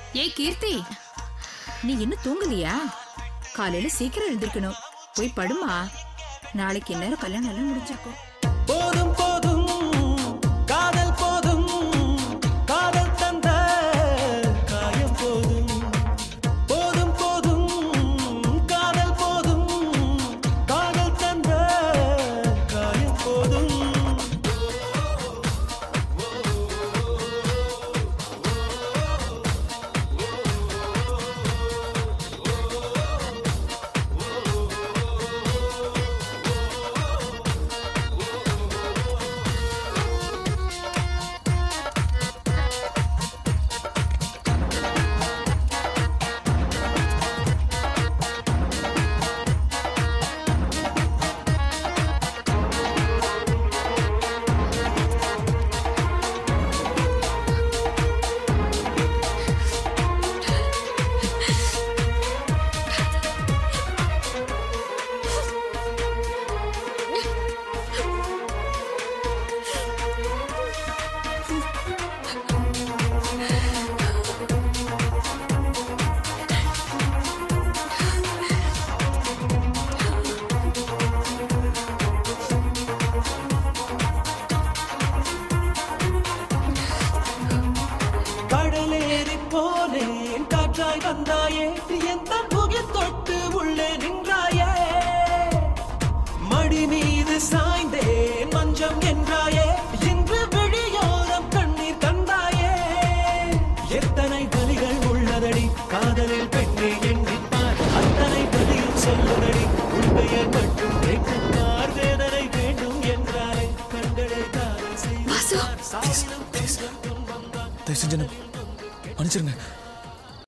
ஏய் கீர்த்தி நீ இன்னும் தூங்கலையா காலையில சீக்கிரம் எழுந்திருக்கணும் போய் படுமா நாளைக்கு இந்நேரம் கல்யாணம் எல்லாம் முடிஞ்சிருக்கும் போதும் போதும் காதல் போதும் காதல் தந்த காயம் போதும் போதும் போதும் காதல் போதும் காதல் தந்த காயம் போதும் கடலேறி போனேன் காற்றாய் வந்தாயே எந்த முகில் தொட்டு உள்ளே நின்றாயே மடி மீது சாய்ந்தேன் மஞ்சம் என்றாயே இன்று விழியோரம் கண்ணீர் தந்தாயே எத்தனை வலிகள் உள்ளதடி காதலில் பெண்ணே எண்ணிப்பார் அத்தனை பதில் சொல்லுதடி உன் பெயர் மட்டும் கேட்குமார் வேதனை வேண்டும் என்றாரே கண்களை காதல் செய்தார் சாயினும் கொஞ்சம் துன்பம் தான் தயவு செஞ்சு என்ன மன்னிச்சிருங்க